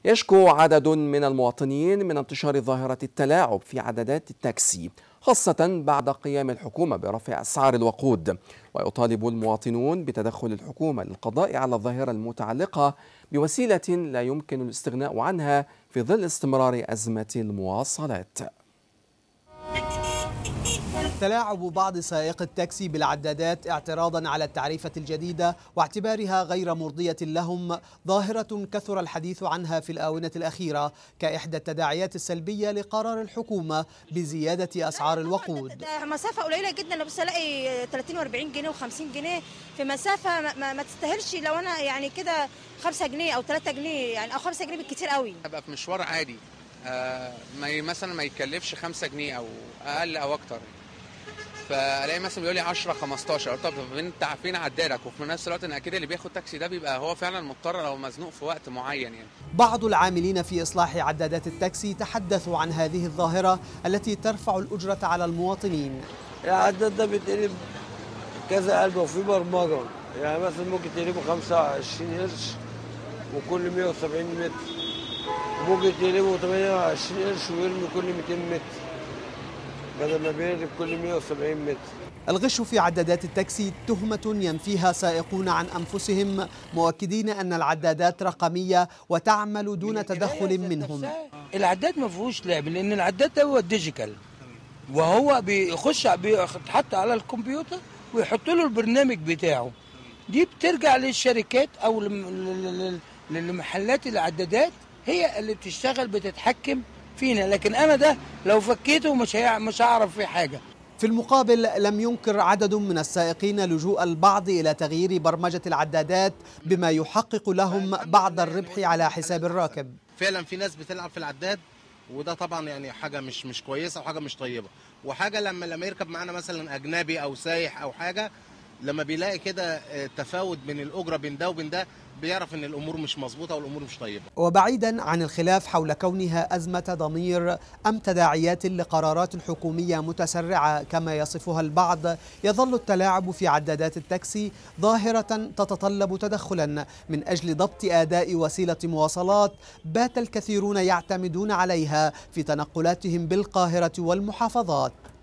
يشكو عدد من المواطنين من انتشار ظاهرة التلاعب في عدادات التاكسي خاصة بعد قيام الحكومة برفع أسعار الوقود ويطالب المواطنون بتدخل الحكومة للقضاء على الظاهرة المتعلقة بوسيلة لا يمكن الاستغناء عنها في ظل استمرار أزمة المواصلات تلاعب بعض سائق التاكسي بالعدادات اعتراضا على التعريفة الجديدة واعتبارها غير مرضية لهم ظاهرة كثر الحديث عنها في الآونة الأخيرة كإحدى التداعيات السلبية لقرار الحكومة بزيادة أسعار الوقود مسافة قليلة جدا بس ألاقي 30 و40 جنيه و50 جنيه في مسافة ما, ما, ما تستاهلش لو أنا يعني كده 5 جنيه أو 3 جنيه يعني أو 5 جنيه بالكتير قوي ابقى في مشوار عادي آه ما ي- مثلا ما يكلفش 5 جنيه او اقل او اكتر فالاقي مثلا بيقول لي 10 15 قلت طب انت فين عدالك وفي نفس الوقت ان اكيد اللي بياخد تاكسي ده بيبقى هو فعلا مضطر او مزنوق في وقت معين يعني بعض العاملين في إصلاح عدادات التاكسي تحدثوا عن هذه الظاهرة التي ترفع الأجرة على المواطنين العداد ده بيتقلب كذا قلب وفي برمجة يعني مثلا ممكن تقلبه 25 قرش وكل 170 متر ممكن تقلبه 28 قرش ويرمي كل 200 متر بدل ما بيقلب كل 170 متر الغش في عدادات التاكسي تهمة ينفيها سائقون عن أنفسهم مؤكدين أن العدادات رقمية وتعمل دون تدخل منهم العداد ما فيهوش لعب لان العداد ده هو الديجيتال وهو بيخش بيتحط على الكمبيوتر ويحط له البرنامج بتاعه دي بترجع للشركات او لم- لل- لل- للمحلات العدادات هي اللي بتشتغل بتتحكم فينا لكن انا ده لو فكيته مش هيع- مش هعرف فيه حاجه في المقابل لم ينكر عدد من السائقين لجوء البعض إلى تغيير برمجة العدادات بما يحقق لهم بعض الربح على حساب الراكب فعلا في ناس بتلعب في العداد وده طبعا يعني حاجه مش مش كويسه وحاجه مش طيبه وحاجه لما لما يركب معانا مثلا اجنبي او سايح او حاجه لما بيلاقي كده آه، تفاوت بين الاجره بين ده وبين ده بيعرف ان الامور مش مظبوطه والامور مش طيبه وبعيدا عن الخلاف حول كونها أزمة ضمير أم تداعيات لقرارات حكومية متسرعة كما يصفها البعض يظل التلاعب في عدادات التاكسي ظاهرة تتطلب تدخلا من أجل ضبط أداء وسيلة مواصلات بات الكثيرون يعتمدون عليها في تنقلاتهم بالقاهرة والمحافظات